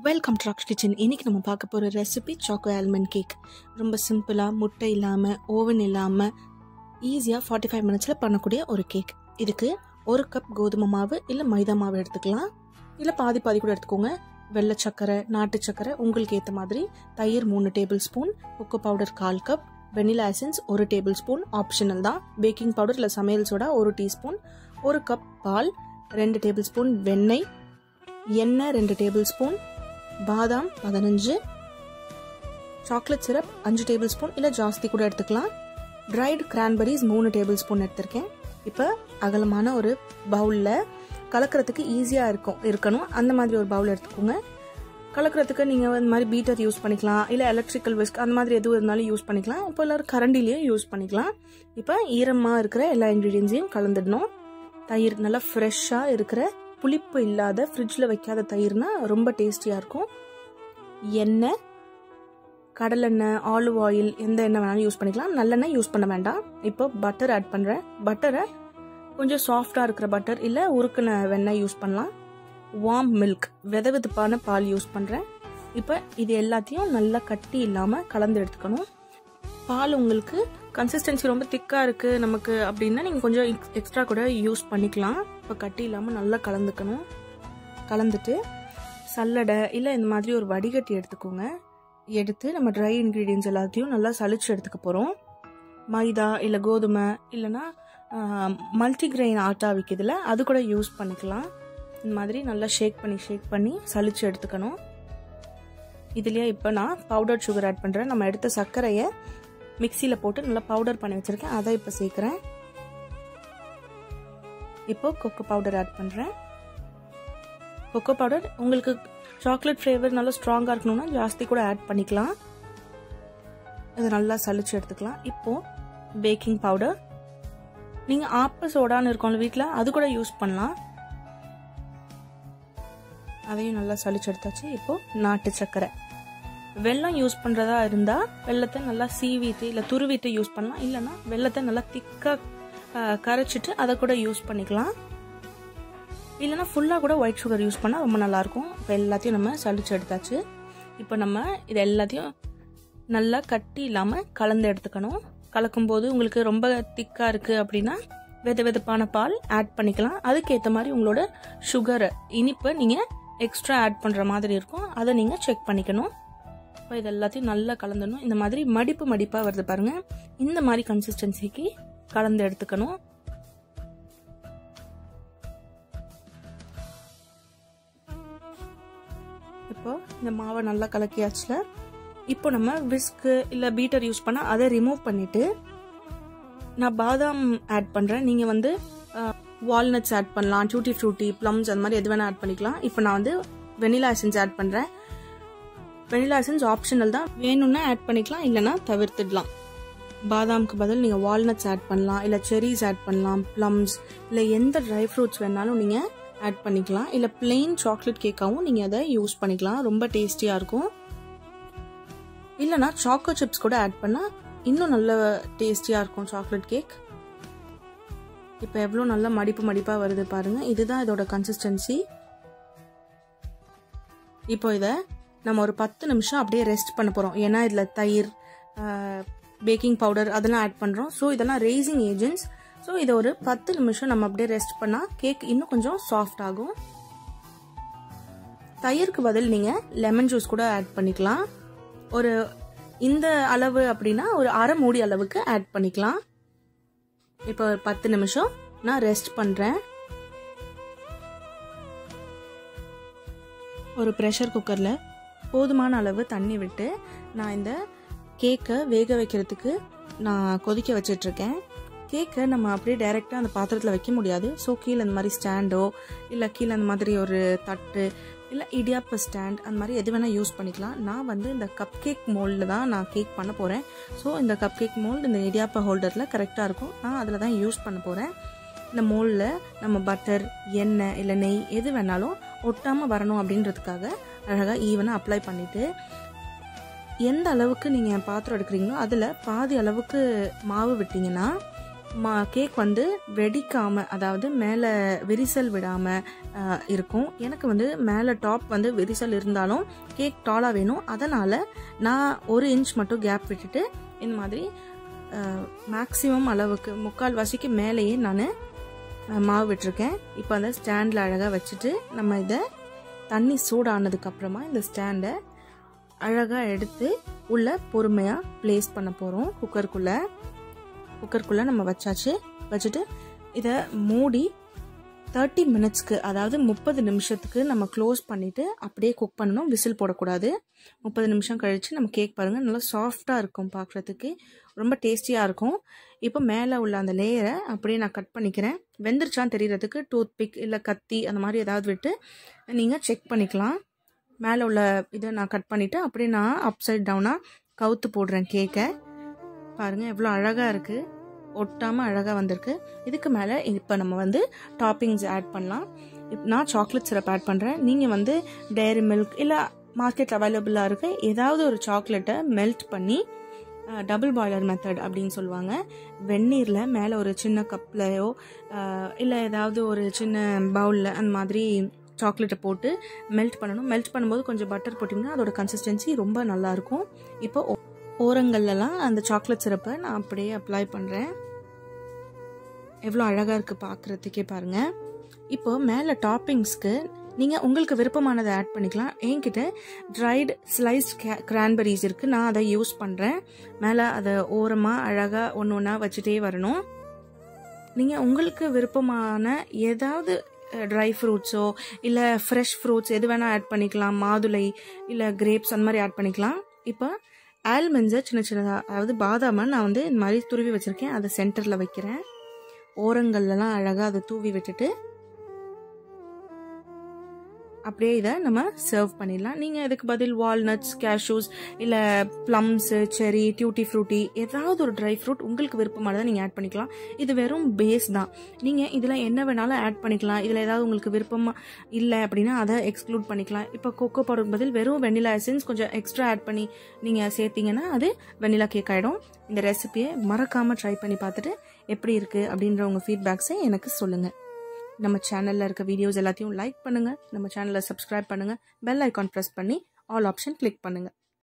welcome to rocks kitchen இன்னைக்கு நம்ம பார்க்க போகிற ரெசிபி சாக்கோ ஆல்மண்ட் கேக் ரொம்ப சிம்பிளாக முட்டை இல்லாமல் ஓவன் இல்லாமல் ஈஸியாக ஃபார்ட்டி ஃபைவ் மினிட்ஸில் பண்ணக்கூடிய ஒரு கேக் இதுக்கு ஒரு கப் கோதுமை மாவு இல்லை மைதா மாவு எடுத்துக்கலாம் இல்லை பாதி பாதி கூட எடுத்துக்கோங்க வெள்ளை சக்கரை நாட்டு சக்கரை உங்களுக்கு ஏற்ற மாதிரி தயிர் மூணு டேபிள் ஸ்பூன் கொக்கோ பவுடர் கால் கப் வெனிலா எசன்ஸ் ஒரு டேபிள் ஸ்பூன் ஆப்ஷனல் தான் பேக்கிங் பவுடர் இல்லை சமையல் சோடா ஒரு டீஸ்பூன் ஒரு கப் பால் ரெண்டு டேபிள் ஸ்பூன் வெண்ணெய் எண்ணெய் ரெண்டு டேபிள் ஸ்பூன் பாதாம் பதினஞ்சு சாக்லேட் சிரப் அஞ்சு டேபிள் ஸ்பூன் இல்லை ஜாஸ்தி கூட எடுத்துக்கலாம் ட்ரைடு கிரான்பெரிஸ் மூணு டேபிள் ஸ்பூன் எடுத்திருக்கேன் இப்போ அகலமான ஒரு பவுலில் கலக்கிறதுக்கு ஈஸியாக இருக்கும் இருக்கணும் அந்த மாதிரி ஒரு பவுல் எடுத்துக்கோங்க கலக்கிறதுக்கு நீங்கள் இந்த மாதிரி பீட்டர் யூஸ் பண்ணிக்கலாம் இல்லை எலக்ட்ரிக்கல் விஸ்க் அந்த மாதிரி எதுவும் இருந்தாலும் யூஸ் பண்ணிக்கலாம் இப்போ எல்லோரும் கரண்டிலையும் யூஸ் பண்ணிக்கலாம் இப்போ ஈரமாக இருக்கிற எல்லா இன்க்ரீடியன்ஸையும் கலந்துடணும் தயிர் நல்லா ஃப்ரெஷ்ஷாக இருக்கிற புளிப்பு இல்லாத ஃப்ரிட்ஜில் வைக்காத தயிர்னா ரொம்ப டேஸ்டியாக இருக்கும் எண்ணெய் கடலெண்ணெய் ஆலிவ் ஆயில் எந்த எண்ணெய் வேணாலும் யூஸ் பண்ணிக்கலாம் நல்லெண்ணெய் யூஸ் பண்ண வேண்டாம் இப்போ பட்டர் ஆட் பண்ணுறேன் பட்டரை கொஞ்சம் சாஃப்டாக இருக்கிற பட்டர் இல்லை உருக்கின வெண்ணெய் யூஸ் பண்ணலாம் வார்ம் மில்க் வித வெதுப்பான பால் யூஸ் பண்ணுறேன் இப்போ இது எல்லாத்தையும் நல்லா கட்டி இல்லாமல் கலந்து எடுத்துக்கணும் பால் உங்களுக்கு கன்சிஸ்டன்சி ரொம்ப திக்காக இருக்குது நமக்கு அப்படின்னா நீங்கள் கொஞ்சம் எக்ஸ்ட்ரா கூட யூஸ் பண்ணிக்கலாம் இப்போ கட்டி இல்லாமல் நல்லா கலந்துக்கணும் கலந்துட்டு சல்லடை இல்லை இந்த மாதிரி ஒரு வடிகட்டி எடுத்துக்கோங்க எடுத்து நம்ம ட்ரை இன்க்ரீடியன்ஸ் எல்லாத்தையும் நல்லா சளிச்சு எடுத்துக்க போகிறோம் மைதா இல்லை கோதுமை இல்லைன்னா மல்டிக்ரெயின் ஆட்டா விற்கிதுல அது கூட யூஸ் பண்ணிக்கலாம் இந்த மாதிரி நல்லா ஷேக் பண்ணி ஷேக் பண்ணி சளிச்சு எடுத்துக்கணும் இதுலேயே இப்போ நான் பவுடர் சுகர் ஆட் பண்ணுறேன் நம்ம எடுத்த சர்க்கரையை மிக்சியில் போட்டு நல்லா பவுடர் பண்ணி வச்சுருக்கேன் அதை இப்போ சேர்க்குறேன் இப்போ கொக்கோ பவுடர் ஆட் பண்ணுறேன் கொக்கோ பவுடர் உங்களுக்கு சாக்லேட் ஃப்ளேவர் நல்லா ஸ்ட்ராங்காக இருக்கணும்னா ஜாஸ்தி கூட ஆட் பண்ணிக்கலாம் இதை நல்லா சளிச்சு எடுத்துக்கலாம் இப்போது பேக்கிங் பவுடர் நீங்கள் ஆப்ப சோடான்னு இருக்கோம்ல வீட்டில் அது கூட யூஸ் பண்ணலாம் அதையும் நல்லா சளிச்சு எடுத்தாச்சு இப்போது நாட்டு சர்க்கரை வெள்ளம் யூஸ் பண்ணுறதா இருந்தால் வெள்ளத்தை நல்லா சீவிட்டு இல்லை துருவிட்டு யூஸ் பண்ணலாம் இல்லைன்னா வெள்ளத்தை நல்லா திக்காக கரைச்சிட்டு அதை கூட யூஸ் பண்ணிக்கலாம் இல்லைனா ஃபுல்லாக கூட ஒயிட் சுகர் யூஸ் பண்ணால் ரொம்ப நல்லாயிருக்கும் இப்போ எல்லாத்தையும் நம்ம சளிச்சு எடுத்தாச்சு இப்போ நம்ம இது எல்லாத்தையும் நல்லா கட்டி இல்லாமல் கலந்து எடுத்துக்கணும் கலக்கும்போது உங்களுக்கு ரொம்ப திக்காக இருக்குது அப்படின்னா வெத வெதப்பான பால் ஆட் பண்ணிக்கலாம் அதுக்கேற்ற மாதிரி உங்களோட சுகரை இனிப்பை நீங்கள் எக்ஸ்ட்ரா ஆட் பண்ணுற மாதிரி இருக்கும் அதை நீங்கள் செக் பண்ணிக்கணும் இப்போ இது எல்லாத்தையும் நல்லா கலந்துடணும் இந்த மாதிரி மடிப்பு மடிப்பாக வருது பாருங்கள் இந்த மாதிரி கன்சிஸ்டன்சிக்கு கலந்து எடுத்துக்கணும் இப்போ இந்த மாவை நல்லா கலக்கியாச்சுல இப்போ நம்ம விஸ்க்கு இல்லை பீட்டர் யூஸ் பண்ணால் அதை ரிமூவ் பண்ணிவிட்டு நான் பாதாம் ஆட் பண்ணுறேன் நீங்கள் வந்து வால்நட்ஸ் ஆட் பண்ணலாம் டூட்டி ஃப்ரூட்டி ப்ளம்ஸ் அந்த மாதிரி எது வேணால் ஆட் பண்ணிக்கலாம் இப்போ நான் வந்து வெனிலா எசன்ஸ் ஆட் பண்ணுறேன் வெனிலா எசன்ஸ் ஆப்ஷனல் தான் வேணும்னா ஆட் பண்ணிக்கலாம் இல்லைனா தவிர்த்துடலாம் பாதாமுக்கு பதில் நீங்கள் வால்நட்ஸ் ஆட் பண்ணலாம் இல்லை செரிஸ் ஆட் பண்ணலாம் ப்ளம்ஸ் இல்லை எந்த ட்ரை ஃப்ரூட்ஸ் வேணாலும் நீங்கள் ஆட் பண்ணிக்கலாம் இல்லை பிளெயின் சாக்லேட் கேக்காகவும் நீங்கள் அதை யூஸ் பண்ணிக்கலாம் ரொம்ப டேஸ்டியாக இருக்கும் இல்லைனா சாக்கோ சிப்ஸ் கூட ஆட் பண்ணால் இன்னும் நல்ல டேஸ்டியாக இருக்கும் சாக்லேட் கேக் இப்போ எவ்வளோ நல்ல மடிப்பு மடிப்பாக வருது பாருங்கள் இதுதான் இதோட கன்சிஸ்டன்சி இப்போ இதை நம்ம ஒரு பத்து நிமிஷம் அப்படியே ரெஸ்ட் பண்ண போகிறோம் ஏன்னா இதில் தயிர் பேக்கிங் பவுடர் அதெல்லாம் ஆட் பண்ணுறோம் ஸோ இதெல்லாம் ரேசிங் ஏஜென்ட்ஸ் ஸோ இதை ஒரு பத்து நிமிஷம் நம்ம அப்படியே ரெஸ்ட் பண்ணால் கேக் இன்னும் கொஞ்சம் சாஃப்ட் ஆகும் தயிருக்கு பதில் நீங்கள் லெமன் ஜூஸ் கூட ஆட் பண்ணிக்கலாம் ஒரு இந்த அளவு அப்படின்னா ஒரு அரை மூடி அளவுக்கு ஆட் பண்ணிக்கலாம் இப்போ ஒரு பத்து நிமிஷம் நான் ரெஸ்ட் பண்ணுறேன் ஒரு ப்ரெஷர் குக்கரில் போதுமான அளவு தண்ணி விட்டு நான் இந்த கேக்கை வேக வைக்கிறதுக்கு நான் கொதிக்க வச்சிட்ருக்கேன் கேக்கை நம்ம அப்படியே டைரெக்டாக அந்த பாத்திரத்தில் வைக்க முடியாது ஸோ கீழே இந்த மாதிரி ஸ்டாண்டோ இல்லை கீழே அந்த மாதிரி ஒரு தட்டு இல்லை இடியாப்ப ஸ்டாண்ட் அந்த மாதிரி எது வேணால் யூஸ் பண்ணிக்கலாம் நான் வந்து இந்த கப் கேக் மோல்டில் தான் நான் கேக் பண்ண போகிறேன் ஸோ இந்த கப் கேக் மோல்டு இந்த இடியாப்ப ஹோல்டரில் கரெக்டாக இருக்கும் நான் அதில் தான் யூஸ் பண்ண போகிறேன் இந்த மோல்டில் நம்ம பட்டர் எண்ணெய் இல்லை நெய் எது வேணாலும் ஒட்டாமல் வரணும் அப்படின்றதுக்காக அழகாக ஈவனாக அப்ளை பண்ணிவிட்டு எந்த அளவுக்கு நீங்கள் பாத்திரம் எடுக்கிறீங்களோ அதில் பாதி அளவுக்கு மாவு விட்டிங்கன்னா மா கேக் வந்து வெடிக்காமல் அதாவது மேலே விரிசல் விடாமல் இருக்கும் எனக்கு வந்து மேலே டாப் வந்து விரிசல் இருந்தாலும் கேக் டாலாக வேணும் அதனால் நான் ஒரு இன்ச் மட்டும் கேப் விட்டுட்டு இந்த மாதிரி மேக்ஸிமம் அளவுக்கு முக்கால் வாசிக்கு மேலேயே நான் மாவு விட்டுருக்கேன் இப்போ அந்த ஸ்டாண்டில் அழகாக வச்சுட்டு நம்ம இதை தண்ணி சூடானதுக்கப்புறமா இந்த ஸ்டாண்டை அழகாக எடுத்து உள்ளே பொறுமையாக ப்ளேஸ் பண்ண போகிறோம் குக்கருக்குள்ளே குக்கருக்குள்ளே நம்ம வச்சாச்சு வச்சுட்டு இதை மூடி தேர்ட்டி மினிட்ஸ்க்கு அதாவது முப்பது நிமிஷத்துக்கு நம்ம க்ளோஸ் பண்ணிவிட்டு அப்படியே குக் பண்ணணும் விசில் போடக்கூடாது முப்பது நிமிஷம் கழித்து நம்ம கேக் பாருங்கள் நல்லா சாஃப்டாக இருக்கும் பார்க்குறதுக்கு ரொம்ப டேஸ்டியாக இருக்கும் இப்போ மேலே உள்ள அந்த லேயரை அப்படியே நான் கட் பண்ணிக்கிறேன் வெந்துருச்சான்னு தெரியறதுக்கு டூத் பிக் இல்லை கத்தி அந்த மாதிரி ஏதாவது விட்டு நீங்கள் செக் பண்ணிக்கலாம் மேலே உள்ள இதை நான் கட் பண்ணிவிட்டு அப்படியே நான் அப் சைட் டவுனாக கவுத்து போடுறேன் கேக்கை பாருங்கள் எவ்வளோ அழகாக இருக்குது ஒட்டாமல் அழகாக வந்திருக்கு இதுக்கு மேலே இப்போ நம்ம வந்து டாப்பிங்ஸ் ஆட் பண்ணலாம் இப் நான் சாக்லேட் சிரப் ஆட் பண்ணுறேன் நீங்கள் வந்து டேரி மில்க் இல்லை மார்க்கெட் அவைலபிளாக இருக்க ஏதாவது ஒரு சாக்லேட்டை மெல்ட் பண்ணி டபுள் பாய்லர் மெத்தட் அப்படின்னு சொல்லுவாங்க வெந்நீரில் மேலே ஒரு சின்ன கப்லையோ இல்லை ஏதாவது ஒரு சின்ன பவுலில் அந்த மாதிரி சாக்லேட்டை போட்டு மெல்ட் பண்ணணும் மெல்ட் பண்ணும்போது கொஞ்சம் பட்டர் போட்டிங்கன்னா அதோட கன்சிஸ்டன்சி ரொம்ப நல்லாயிருக்கும் இப்போ ஓரங்கள்லாம் அந்த சாக்லேட் சிரப்பை நான் அப்படியே அப்ளை பண்ணுறேன் எவ்வளோ அழகாக இருக்குது பார்க்குறதுக்கே பாருங்கள் இப்போ மேலே டாப்பிங்ஸ்க்கு நீங்கள் உங்களுக்கு விருப்பமானதை ஆட் பண்ணிக்கலாம் என்கிட்ட ட்ரைடு ஸ்லைஸ்ட் கே கிரான்பெரிஸ் இருக்குது நான் அதை யூஸ் பண்ணுறேன் மேலே அதை ஓரமாக அழகாக ஒன்று ஒன்றா வச்சுட்டே வரணும் நீங்கள் உங்களுக்கு விருப்பமான ஏதாவது ட்ரை ஃப்ரூட்ஸோ இல்லை ஃப்ரெஷ் ஃப்ரூட்ஸ் எது வேணால் ஆட் பண்ணிக்கலாம் மாதுளை இல்லை கிரேப்ஸ் அந்த மாதிரி ஆட் பண்ணிக்கலாம் இப்போ ஆல்மண்ட்ஸை சின்ன சின்னதாக அதாவது பாதாமை நான் வந்து இந்த மாதிரி துருவி வச்சுருக்கேன் அதை சென்டரில் வைக்கிறேன் ஓரங்கள்லாம் அழகாக அதை தூவி விட்டுட்டு அப்படியே இதை நம்ம சர்வ் பண்ணிடலாம் நீங்கள் இதுக்கு பதில் வால்நட்ஸ் கேஷ்யூஸ் இல்லை ப்ளம்ஸு செரி டியூட்டி ஃப்ரூட்டி ஏதாவது ஒரு ட்ரை ஃப்ரூட் உங்களுக்கு விருப்பமானதை நீங்கள் ஆட் பண்ணிக்கலாம் இது வெறும் பேஸ் தான் நீங்கள் இதில் என்ன வேணாலும் ஆட் பண்ணிக்கலாம் இதில் ஏதாவது உங்களுக்கு விருப்பமாக இல்லை அப்படின்னா அதை எக்ஸ்க்ளூட் பண்ணிக்கலாம் இப்போ கொக்கோ பவுடருக்கு பதில் வெறும் வெண்ணிலா எசன்ஸ் கொஞ்சம் எக்ஸ்ட்ரா ஆட் பண்ணி நீங்கள் சேர்த்தீங்கன்னா அது வெண்ணிலா கேக் ஆகிடும் இந்த ரெசிபியை மறக்காமல் ட்ரை பண்ணி பார்த்துட்டு எப்படி இருக்குது அப்படின்ற உங்கள் ஃபீட்பேக்ஸை எனக்கு சொல்லுங்கள் நம்ம சேனலில் இருக்க வீடியோஸ் எல்லாத்தையும் லைக் பண்ணுங்கள் நம்ம சேனலை சப்ஸ்கிரைப் பண்ணுங்கள் பெல் ஐக்கான் ப்ரெஸ் பண்ணி ஆல் ஆப்ஷன் கிளிக் பண்ணுங்கள்